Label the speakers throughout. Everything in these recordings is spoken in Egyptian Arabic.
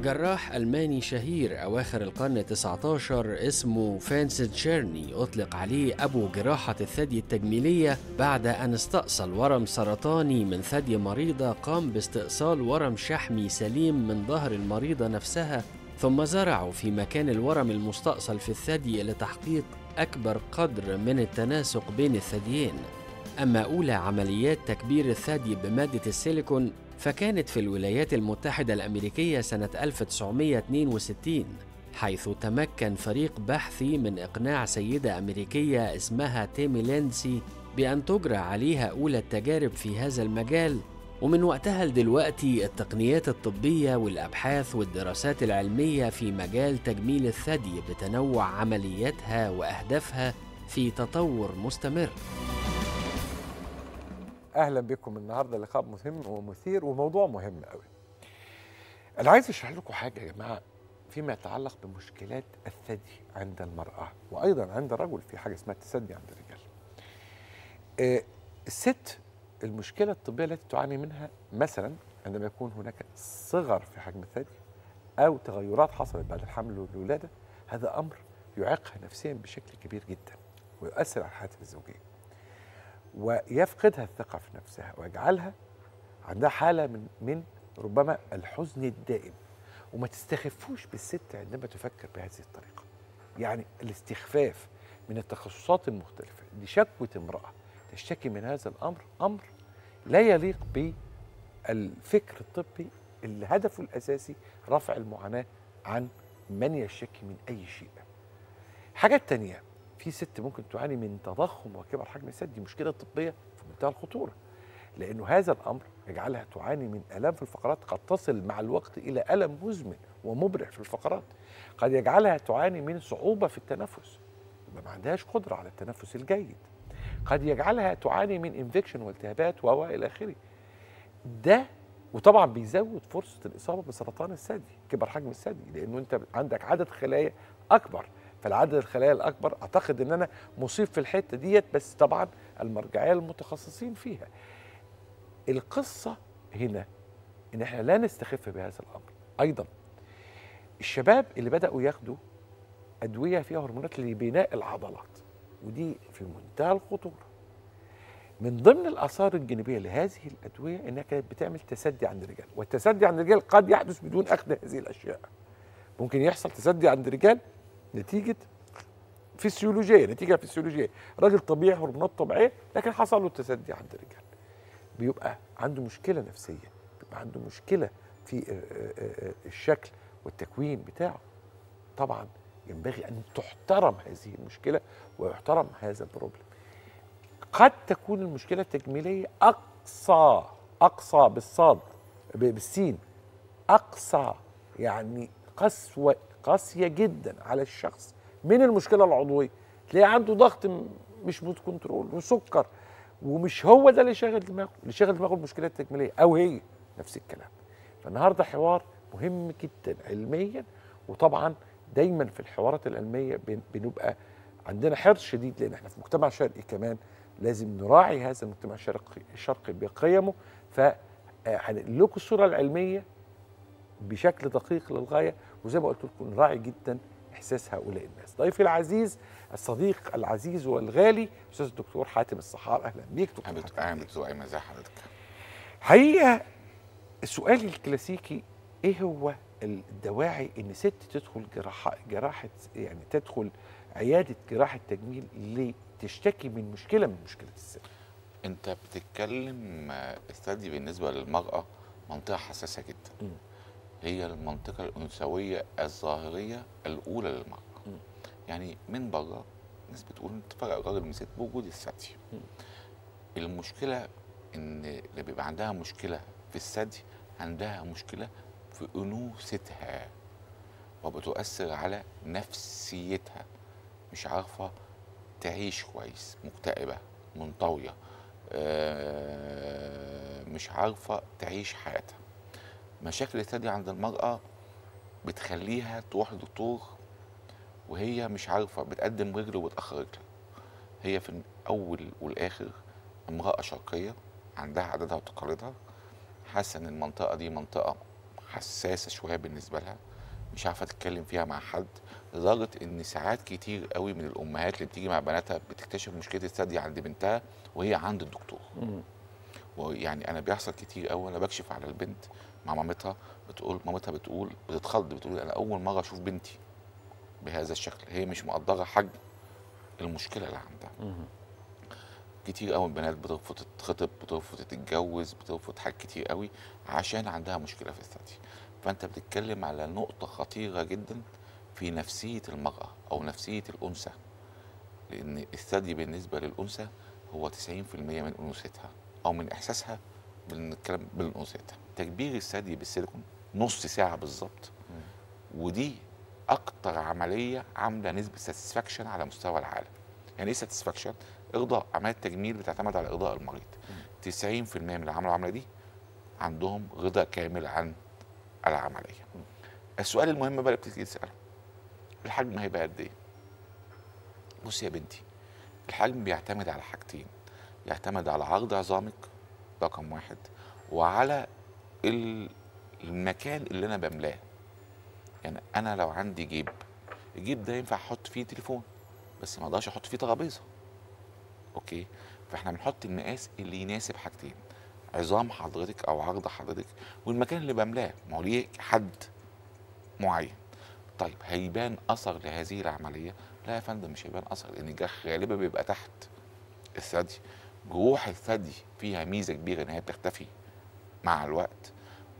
Speaker 1: جراح ألماني شهير أواخر القرن 19 اسمه فانس تشيرني أطلق عليه أبو جراحة الثدي التجميلية بعد أن استأصل ورم سرطاني من ثدي مريضة قام باستئصال ورم شحمي سليم من ظهر المريضة نفسها ثم زرعه في مكان الورم المستأصل في الثدي لتحقيق أكبر قدر من التناسق بين الثديين أما أولى عمليات تكبير الثدي بمادة السيليكون فكانت في الولايات المتحدة الأمريكية سنة 1962 حيث تمكن فريق بحثي من إقناع سيدة أمريكية اسمها تيمي لينسي بأن تجرى عليها أولى التجارب في هذا المجال ومن وقتها لدلوقتي التقنيات الطبية والأبحاث والدراسات العلمية في مجال تجميل الثدي بتنوع عملياتها وأهدافها في تطور مستمر
Speaker 2: اهلا بكم النهارده لقاء مهم ومثير وموضوع مهم قوي انا عايز اشرح لكم حاجه يا جماعه فيما يتعلق بمشكلات الثدي عند المراه وايضا عند الرجل في حاجه اسمها التثدي عند الرجال آه الست المشكله الطبيه التي تعاني منها مثلا عندما يكون هناك صغر في حجم الثدي او تغيرات حصلت بعد الحمل والولاده هذا امر يعيقها نفسيا بشكل كبير جدا ويؤثر على حياتها الزوجيه ويفقدها الثقة في نفسها ويجعلها عندها حالة من من ربما الحزن الدائم وما تستخفوش بالست عندما تفكر بهذه الطريقة يعني الاستخفاف من التخصصات المختلفة لشكوى امرأة تشتكي من هذا الأمر أمر لا يليق بالفكر الطبي اللي هدفه الأساسي رفع المعاناة عن من يشتكي من أي شيء حاجات تانية في ست ممكن تعاني من تضخم وكبر حجم الثدي دي مشكله طبيه في منتهى الخطوره لانه هذا الامر يجعلها تعاني من الام في الفقرات قد تصل مع الوقت الى الم مزمن ومبرح في الفقرات قد يجعلها تعاني من صعوبه في التنفس يبقى ما عندهاش قدره على التنفس الجيد قد يجعلها تعاني من انفكشن والتهابات و الى اخره ده وطبعا بيزود فرصه الاصابه بسرطان الثدي كبر حجم الثدي لانه انت عندك عدد خلايا اكبر فالعدد الخلايا الاكبر اعتقد ان انا مصيب في الحته ديت بس طبعا المرجعيه المتخصصين فيها القصه هنا ان احنا لا نستخف بهذا الامر ايضا الشباب اللي بداوا ياخدوا ادويه فيها هرمونات لبناء العضلات ودي في منتهى الخطوره من ضمن الاثار الجانبيه لهذه الادويه انها كانت بتعمل تسدي عند الرجال والتسدي عند الرجال قد يحدث بدون اخذ هذه الاشياء ممكن يحصل تسدي عند الرجال نتيجه فسيولوجيه نتيجه فسيولوجيه راجل طبيعي هرمونات طبيعيه لكن حصل له تسدي عند الرجال بيبقى عنده مشكله نفسيه بيبقى عنده مشكله في الشكل والتكوين بتاعه طبعا ينبغي ان تحترم هذه المشكله ويحترم هذا البروبلم قد تكون المشكله التجميليه اقصى اقصى بالصاد بالسين اقصى يعني قسوه قاسيه جدا على الشخص من المشكله العضويه تلاقيه عنده ضغط مش موت كنترول وسكر ومش هو ده اللي شاغل دماغه اللي شاغل دماغه المشكله التكميليه او هي نفس الكلام فالنهارده حوار مهم جدا علميا وطبعا دايما في الحوارات العلميه بنبقى عندنا حرص شديد لان احنا في مجتمع شرقي كمان لازم نراعي هذا المجتمع الشرقي الشرقي بقيمه فهنقل لكم الصوره العلميه بشكل دقيق للغايه وزي ما قلت لكم نراعي جدا احساس هؤلاء الناس. ضيفي العزيز الصديق العزيز والغالي استاذ الدكتور حاتم الصحار اهلا بيك
Speaker 3: دكتور اهلا دكتور ايمن ازي حضرتك؟
Speaker 2: حقيقه السؤال الكلاسيكي ايه هو الدواعي ان ست تدخل جراحه جراحه يعني تدخل عياده جراحه تجميل لتشتكي من مشكله من مشكله الست؟
Speaker 3: انت بتتكلم الثدي بالنسبه للمراه منطقه حساسه جدا. م. هي المنطقة الأنثوية الظاهرية الأولى للمرأة يعني من بره الناس بتقول تفرق الراجل من الست بوجود الثدي المشكلة إن اللي بيبقى عندها مشكلة في الثدي عندها مشكلة في أنوثتها وبتؤثر على نفسيتها مش عارفة تعيش كويس مكتئبة منطوية مش عارفة تعيش حياتها مشاكل الثدي عند المرأة بتخليها تروح لدكتور وهي مش عارفة بتقدم رجل وبتأخر رجل هي في الأول والآخر امرأة شرقية عندها عاداتها وتقاليدها حاسة إن المنطقة دي منطقة حساسه شويه بالنسبه لها مش عارفه تتكلم فيها مع حد لدرجه ان ساعات كتير قوي من الامهات اللي بتيجي مع بناتها بتكتشف مشكله الثدي عند بنتها وهي عند الدكتور
Speaker 2: مم.
Speaker 3: ويعني انا بيحصل كتير قوي انا بكشف على البنت مع مامتها بتقول مامتها بتقول بتتخض بتقول انا اول مره اشوف بنتي بهذا الشكل هي مش مقدره حجم المشكله اللي عندها
Speaker 2: مم.
Speaker 3: كتير قوي البنات بترفض تتخطب بترفض تتجوز بترفض حاجات كتير قوي عشان عندها مشكله في الثدي فانت بتتكلم على نقطه خطيره جدا في نفسيه المراه او نفسيه الانثى لان الثدي بالنسبه للانثى هو 90% من انوثتها او من احساسها بنتكلم بالانوثتها تكبير الثدي بالسيليكون نص ساعه بالظبط ودي اكتر عمليه عامله نسبه ساتسفاكشن على مستوى العالم يعني ايه ساتسفاكشن ارضاء عمليه تجميل بتعتمد على ارضاء المريض 90% من اللي عملوا العمليه دي عندهم رضا كامل عن العمليه السؤال المهم بقى اللي بتيجي تساله الحجم هيبقى قد ايه بصي يا بنتي الحجم بيعتمد على حاجتين يعتمد على عرض عظامك رقم واحد وعلى ال- المكان اللي انا بملاه يعني انا لو عندي جيب الجيب ده ينفع احط فيه تليفون بس ما اقدرش احط فيه ترابيزه اوكي فاحنا بنحط المقاس اللي يناسب حاجتين عظام حضرتك او عرض حضرتك والمكان اللي بملاه ما هو ليه حد معين طيب هيبان اثر لهذه العمليه لا يا فندم مش هيبان اثر لان الجرح غالبا بيبقى تحت الثدي جروح الثدي فيها ميزه كبيره ان هي بتختفي مع الوقت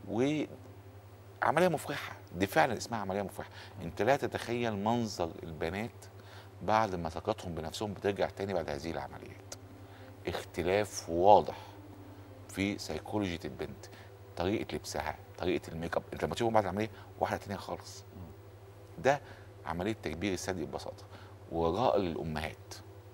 Speaker 3: وعمليه مفرحه دي فعلا اسمها عمليه مفرحه انت لا تتخيل منظر البنات بعد ما ثقتهم بنفسهم بترجع تاني بعد هذه العمليات اختلاف واضح في سيكولوجية البنت طريقة لبسها طريقة الميك اب انت لما تشوفهم بعد العملية واحدة تانية خالص ده عملية تكبير الثدي ببساطة وراء للأمهات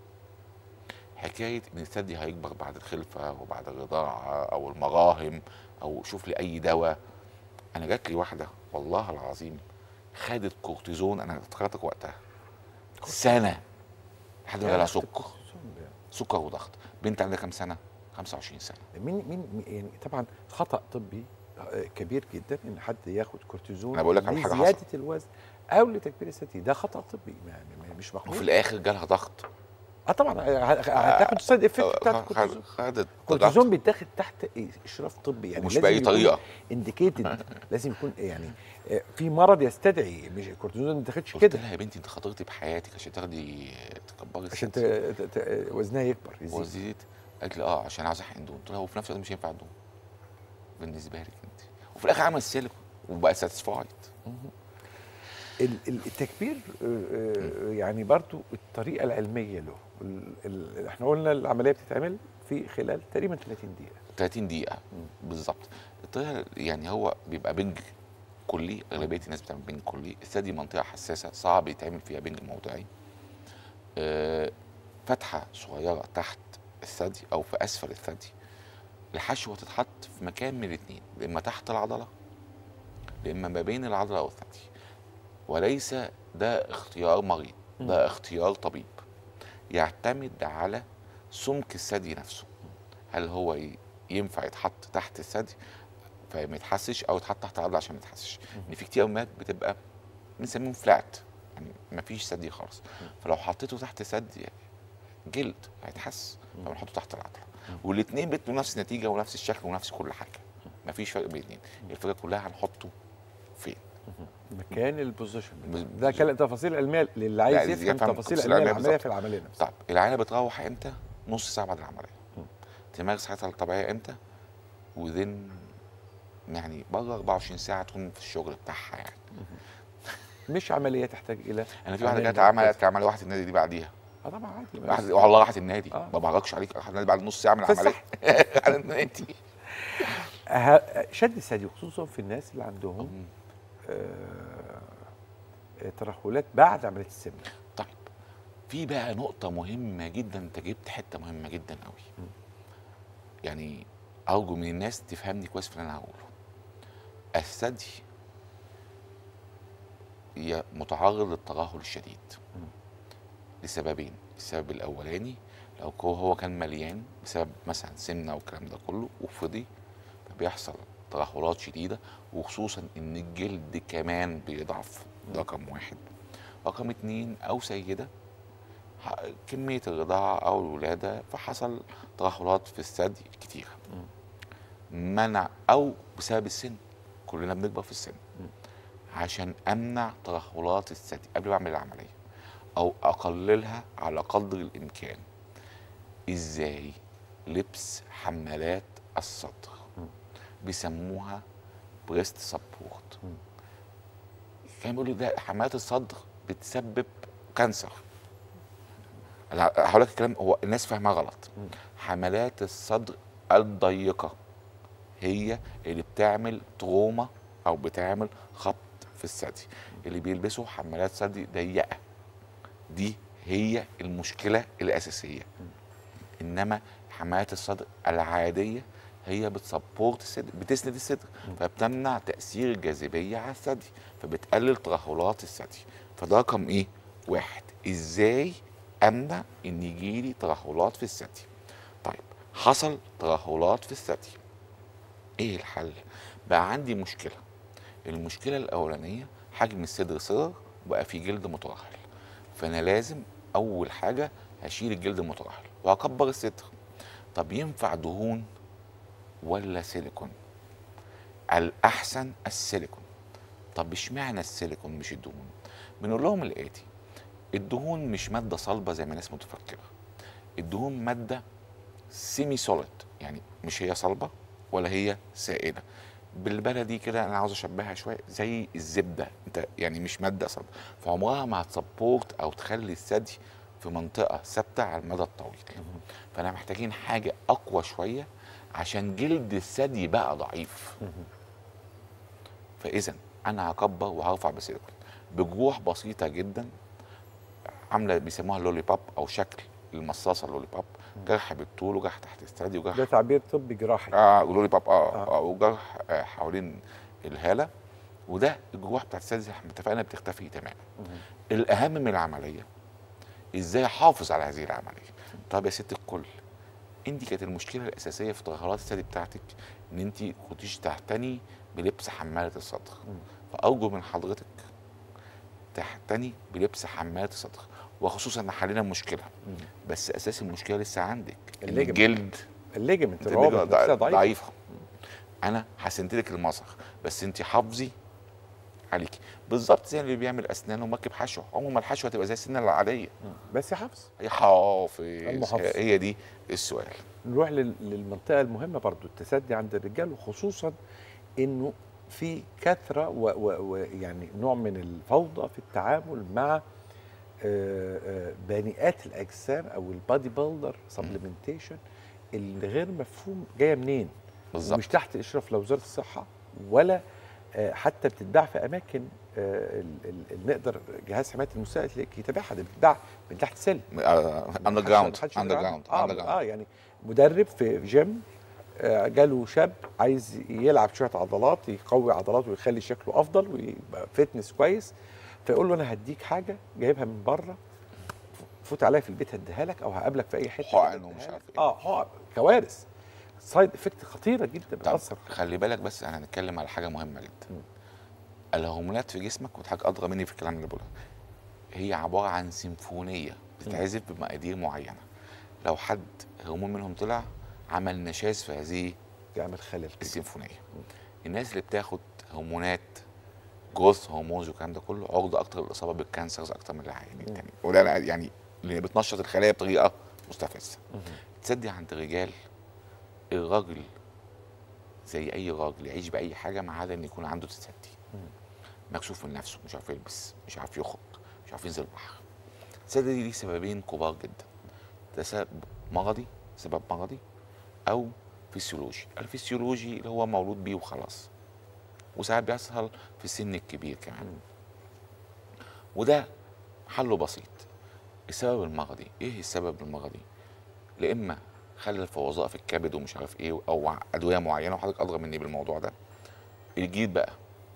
Speaker 3: حكاية إن الثدي هيكبر بعد الخلفة وبعد الرضاعة أو المراهم أو شوف لي أي دواء أنا جات لي واحدة والله العظيم خدت كورتيزون أنا افتكرتك وقتها سنة لحد ما جالها سكر سكر وضغط بنت عندها كام سنة؟ 25 سنة
Speaker 2: مين مين مين- يعني طبعا خطا طبي آه، كبير جدا ان حد ياخد كورتيزون
Speaker 3: أنا بقول لك على حاجة
Speaker 2: لزياده
Speaker 3: حصلت.
Speaker 2: الوزن او لتكبير الثدي ده خطا طبي يعني ما- مش
Speaker 3: وفي
Speaker 2: مقبول
Speaker 3: الآخر جالها ضغط
Speaker 2: اه طبعا ه- ه- هتاخد السايد افكت بتاعت
Speaker 3: خد-
Speaker 2: الكورتيزون
Speaker 3: خدت
Speaker 2: الكورتيزون
Speaker 3: ضغط
Speaker 2: بيتاخد تحت إيه؟ اشراف طبي يعني
Speaker 3: ومش بأي طريقة
Speaker 2: انديكيتد لازم يكون يعني آه، في مرض يستدعي مش الكورتيزون ما بيتاخدش
Speaker 3: قلت
Speaker 2: كده
Speaker 3: لها يا بنتي انت خاطرتي بحياتك عشان تاخدي تكبري
Speaker 2: عشان ت-
Speaker 3: الثدي.
Speaker 2: ت- ت- وزنها يكبر يزيد
Speaker 3: وزيت قالت لي اه عشان عايز احقن دهون قلت لها وفي نفس الوقت مش هينفع دهون بالنسبه لك انت وفي الاخر عمل سيليكون وبقى ساتسفايد
Speaker 2: ال- ال- التكبير آه، آه، يعني برضو الطريقه العلميه له ال- ال- احنا قلنا العمليه بتتعمل في خلال تقريبا 30 دقيقه
Speaker 3: 30 دقيقه بالظبط الطريقه يعني هو بيبقى بنج كلي اغلبيه الناس بتعمل بنج كلي الثدي منطقه حساسه صعب يتعمل فيها بنج موضعي آه، فتحه صغيره تحت الثدي او في اسفل الثدي الحشوه تتحط في مكان من الاثنين يا اما تحت العضله يا اما ما بين العضله والثدي وليس ده اختيار مريض ده اختيار طبيب يعتمد على سمك الثدي نفسه هل هو ي- ينفع يتحط تحت الثدي فما يتحسش او يتحط تحت العضله عشان ما يتحسش ان في كتير امهات بتبقى بنسميهم فلات يعني ما فيش ثدي خالص فلو حطيته تحت ثدي جلد هيتحس فبنحطه تحت العضله والاثنين بيدوا نفس النتيجه ونفس الشكل ونفس كل حاجه ما فيش فرق بين الاثنين الفكره كلها هنحطه فين
Speaker 2: مكان البوزيشن
Speaker 3: بز-
Speaker 2: ده كلام تفاصيل علميه للي عايز
Speaker 3: عايز
Speaker 2: يفهم
Speaker 3: يفهم
Speaker 2: تفاصيل
Speaker 3: تفاصيل
Speaker 2: علميه
Speaker 3: علمية
Speaker 2: العمليه
Speaker 3: بالظبط.
Speaker 2: في العمليه نفسها
Speaker 3: طيب العيله بتروح امتى؟ نص ساعه بعد العمليه تمارس حياتها الطبيعيه امتى؟ وذن يعني بره 24 ساعه تكون في الشغل بتاعها يعني
Speaker 2: مش عمليه تحتاج الى
Speaker 3: انا في واحده
Speaker 2: عملية
Speaker 3: جت عملت
Speaker 2: مركزة.
Speaker 3: عمليه واحده النادي دي بعديها
Speaker 2: اه طبعا عادي
Speaker 3: واحد والله راحت النادي
Speaker 2: آه.
Speaker 3: ما بهرجش عليك راحت النادي بعد نص ساعه من
Speaker 2: فسح.
Speaker 3: العمليه على النادي
Speaker 2: أه- شد الثدي خصوصا في الناس اللي عندهم آه، آه، ترهلات بعد عمليه السمنه
Speaker 3: طيب في بقى نقطة مهمة جدا انت جبت حتة مهمة جدا قوي يعني أرجو من الناس تفهمني كويس في اللي أنا هقوله الثدي هي متعرض للترهل الشديد لسببين السبب الأولاني لو هو هو كان مليان بسبب مثلا سمنة والكلام ده كله وفضي فبيحصل ترهلات شديده وخصوصا ان الجلد كمان بيضعف ده رقم واحد رقم اتنين او سيده ح- كميه الرضاعه او الولاده فحصل ترهلات في الثدي كتيره منع او بسبب السن كلنا بنكبر في السن عشان امنع ترهلات الثدي قبل ما اعمل العمليه او اقللها على قدر الامكان ازاي لبس حمالات الصدر بيسموها بريست سبورت كان بيقولوا ده حمالات الصدر بتسبب كانسر أنا هقول لك الكلام هو الناس فاهمها غلط حملات الصدر الضيقه هي اللي بتعمل تروما او بتعمل خبط في الثدي اللي بيلبسوا حمالات ثدي ضيقه دي هي المشكله الاساسيه انما حمايه الصدر العاديه هي بتسبورت الصدر بتسند الصدر فبتمنع تاثير الجاذبيه على الثدي فبتقلل ترهلات الثدي فده رقم ايه واحد ازاي امنع ان يجيلي ترهلات في الثدي طيب حصل ترهلات في الثدي ايه الحل بقى عندي مشكله المشكله الاولانيه حجم الصدر صغر وبقى في جلد مترهل فانا لازم اول حاجه هشيل الجلد المترهل وهكبر الصدر طب ينفع دهون ولا سيليكون الاحسن السيليكون طب اشمعنى السيليكون مش الدهون بنقول لهم الاتي الدهون مش ماده صلبه زي ما الناس متفكره الدهون ماده سيمي سوليد يعني مش هي صلبه ولا هي سائله بالبلدي كده انا عاوز اشبهها شويه زي الزبده انت يعني مش ماده صلبه فعمرها ما هتسبورت او تخلي الثدي في منطقه ثابته على المدى الطويل فانا محتاجين حاجه اقوى شويه عشان جلد الثدي بقى ضعيف فاذا انا هكبر وهرفع بسيليكون بجروح بسيطه جدا عامله بيسموها لولي باب او شكل المصاصه اللولي باب جرح بالطول وجرح تحت الثدي وجرح
Speaker 2: ده تعبير طبي جراحي
Speaker 3: اه لولي باب اه,
Speaker 2: آه.
Speaker 3: آه. وجرح آه حوالين الهاله وده الجروح بتاعت الثدي احنا اتفقنا بتختفي تماما الاهم من العمليه ازاي احافظ على هذه العمليه طب يا ست الكل انت كانت المشكله الاساسيه في ترهلات الثدي بتاعتك ان انت كنتيش تعتني بلبس حماله الصدر فارجو من حضرتك تعتني بلبس حماله الصدر وخصوصا ان حلينا المشكله بس اساس المشكله لسه عندك إن
Speaker 2: الليجمنت.
Speaker 3: الجلد
Speaker 2: الليجمنت
Speaker 3: الليجمنت
Speaker 2: الروابط
Speaker 3: ضع-
Speaker 2: نفسها ضعيفه
Speaker 3: ضعيفه انا حسنت لك المظهر بس انت حافظي عليكي بالظبط زي اللي بيعمل اسنان ومركب حشوه عمر ما الحشوه تبقى زي السنه العاديه
Speaker 2: بس يا حافظ
Speaker 3: هي حافظ
Speaker 2: المحافظ.
Speaker 3: هي دي السؤال
Speaker 2: نروح لل- للمنطقه المهمه برضو التسدي عند الرجال وخصوصا انه في كثره ويعني نوع من الفوضى في التعامل مع آه، آه، بنيئات الاجسام او البادي بيلدر سبلمنتيشن اللي غير مفهوم جايه منين
Speaker 3: بالظبط
Speaker 2: مش تحت اشراف لا وزاره الصحه ولا آه، حتى بتتباع في اماكن آه، ال- ال- اللي نقدر جهاز حمايه المستهلك يتابعها ده بتتباع من تحت سلم
Speaker 3: اندر جراوند
Speaker 2: محدش
Speaker 3: اندر
Speaker 2: يدري
Speaker 3: جراوند
Speaker 2: عنها.
Speaker 3: اندر
Speaker 2: اه, آه
Speaker 3: جراوند
Speaker 2: يعني مدرب في جيم آه، جاله شاب عايز يلعب شويه عضلات يقوي عضلاته ويخلي شكله افضل ويبقى فتنس كويس فيقول له انا هديك حاجه جايبها من بره فوت عليا في البيت هديها لك او هقابلك في اي حته
Speaker 3: حقن
Speaker 2: هديها
Speaker 3: ومش
Speaker 2: لك.
Speaker 3: عارف إيه.
Speaker 2: اه حقن كوارث سايد افكت خطيره جدا
Speaker 3: طب
Speaker 2: بتاثر
Speaker 3: خلي بالك بس انا هنتكلم على حاجه مهمه جدا الهرمونات في جسمك وحضرتك ادرى مني في الكلام اللي بقوله هي عباره عن سيمفونيه بتتعزف بمقادير معينه لو حد هرمون منهم طلع عمل نشاز في هذه
Speaker 2: يعمل خلل كده.
Speaker 3: السيمفونيه الناس اللي بتاخد هرمونات جروث هرمونز والكلام ده كله عرضه اكتر للاصابه بالكانسرز اكتر من العيانين التانيين وده أنا يعني اللي بتنشط الخلايا بطريقه مستفزه تصدق عند الرجال الراجل زي اي راجل يعيش باي حاجه ما عدا ان يكون عنده تسدي مكسوف من نفسه مش عارف يلبس مش عارف يخرج مش عارف ينزل البحر التسدي دي ليه سببين كبار جدا ده سبب مرضي سبب مرضي او فسيولوجي الفسيولوجي اللي هو مولود بيه وخلاص وساعات بيحصل في السن الكبير كمان وده حله بسيط السبب المرضي ايه السبب المرضي لا اما خلل في وظائف الكبد ومش عارف ايه او ادويه معينه وحضرتك ادرى مني بالموضوع ده الجديد بقى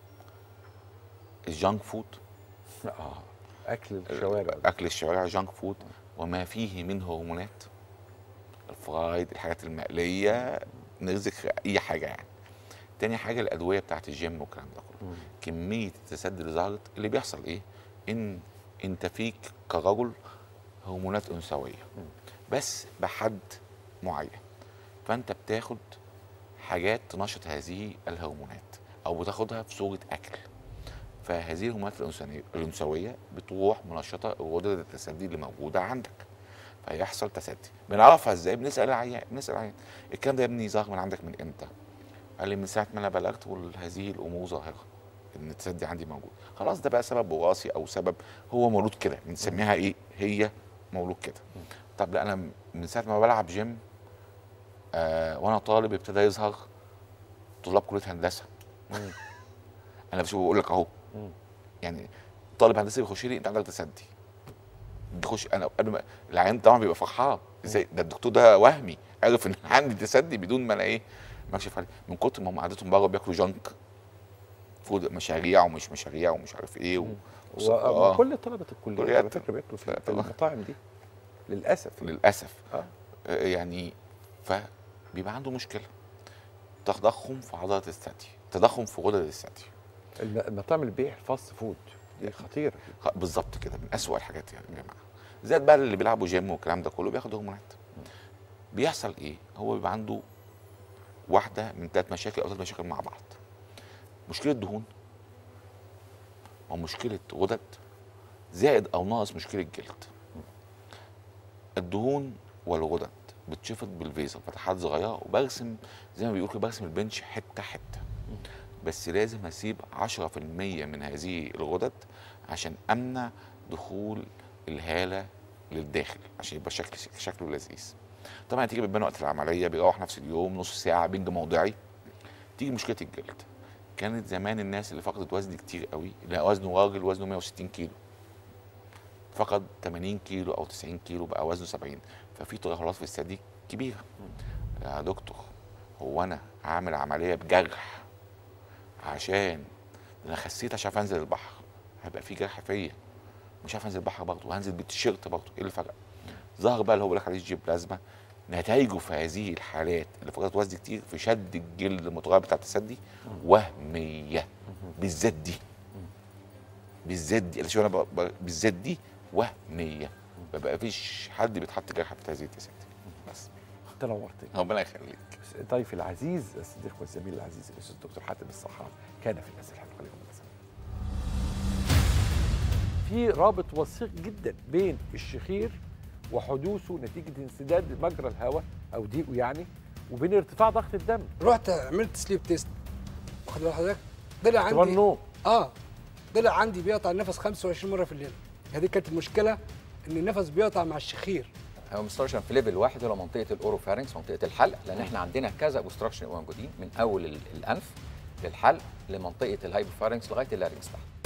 Speaker 3: الجانك فود
Speaker 2: اه اكل الشوارع
Speaker 3: اكل الشوارع جانك فود وما فيه من هرمونات الفرايد الحاجات المقليه نرزق اي حاجه يعني تاني حاجه الادويه بتاعت الجيم والكلام ده كله كميه التسدي اللي ظهرت اللي بيحصل ايه ان انت فيك كرجل هرمونات انثويه بس بحد معين فانت بتاخد حاجات تنشط هذه الهرمونات او بتاخدها في صوره اكل فهذه الهرمونات الأنثوية- الانثويه بتروح منشطه غدد التسدي اللي موجوده عندك فيحصل تسدي بنعرفها ازاي بنسال العيان بنسال العيان الكلام ده يا ابني ظهر من عندك من امتى قال لي من ساعه ما انا بلغت وهذه الامور ظاهره ان التسدي عندي موجود خلاص ده بقى سبب وراثي او سبب هو مولود كده بنسميها ايه هي مولود كده طب لا انا من ساعه ما بلعب جيم آه وانا طالب ابتدى يظهر طلاب كليه هندسه انا بشوف بقول لك اهو
Speaker 2: مم.
Speaker 3: يعني طالب هندسه بيخش لي انت عندك تسدي بيخش انا انا ما- العيان طبعا بيبقى فرحان ازاي ده الدكتور ده وهمي عرف ان عندي تسدي بدون ما انا ايه ما اكشف عليه من كتر ما هم قعدتهم بره بياكلوا جنك فود مشاريع ومش مشاريع ومش عارف ايه و... وص- آه.
Speaker 2: وكل طلبه الكليات
Speaker 3: كليات.
Speaker 2: على فكره بياكلوا في
Speaker 3: لا،
Speaker 2: في
Speaker 3: طبعا.
Speaker 2: المطاعم دي للاسف
Speaker 3: للاسف
Speaker 2: اه
Speaker 3: آه، يعني فبيبقى عنده مشكله تضخم في عضله الثدي تضخم في غدد الثدي
Speaker 2: الم- المطاعم اللي بيبيع الفاست فود دي خطيره
Speaker 3: خ- بالظبط كده من اسوأ الحاجات يا جماعه زائد بقى اللي بيلعبوا جيم والكلام ده كله بياخد هرمونات بيحصل ايه هو بيبقى عنده واحده من ثلاث مشاكل او ثلاث مشاكل مع بعض مشكله دهون ومشكله غدد زائد او ناقص مشكله جلد الدهون والغدد بتشفط بالفيزر فتحات صغيره وبرسم زي ما بيقولوا كده برسم البنش حته حته بس لازم اسيب 10% من هذه الغدد عشان امنع دخول الهاله للداخل عشان يبقى شكل شكله لذيذ طبعا تيجي بتبان وقت العمليه بيروح نفس اليوم نص ساعه بنج موضعي تيجي مشكله الجلد كانت زمان الناس اللي فقدت وزن كتير قوي اللي وزنه راجل وزنه 160 كيلو فقد 80 كيلو او 90 كيلو بقى وزنه 70 ففي ترهلات في الثدي كبيره يا دكتور هو انا عامل عمليه بجرح عشان انا خسيت عشان أعرف انزل البحر هيبقى في جرح فيا مش عارف انزل البحر برضه وهنزل بالتيشيرت برضه ايه الفرق؟ ظهر بقى اللي هو بيقول لك عليه الجيب بلازما نتائجه في هذه الحالات اللي فقدت وزن كتير في شد الجلد المتغير بتاع التسدي وهميه بالذات دي بالذات دي اللي شو انا ب- ب- بالذات دي وهميه ما بقى فيش حد بيتحط جرح في هذه التسدي بس
Speaker 2: انت نورتني
Speaker 3: ربنا يخليك
Speaker 2: ضيفي العزيز الصديق والزميل العزيز الاستاذ الدكتور حاتم الصحاب كان في الناس الحلوه اليوم مثلا في رابط وثيق جدا بين الشخير وحدوثه نتيجه انسداد مجرى الهواء او ضيقه يعني وبين ارتفاع ضغط الدم
Speaker 4: رحت عملت سليب تيست واخد بال حضرتك طلع
Speaker 2: اختبار
Speaker 4: عندي
Speaker 2: نوم
Speaker 4: اه طلع عندي بيقطع النفس 25 مره في الليل هذه كانت المشكله ان النفس بيقطع مع الشخير
Speaker 5: هو مسترشن في ليفل واحد هو منطقه الاوروفارynx منطقه الحلق لان احنا عندنا كذا اوبستراكشن موجودين من اول ال- الانف للحلق لمنطقه الهايبوفارynx لغايه اللارynx تحت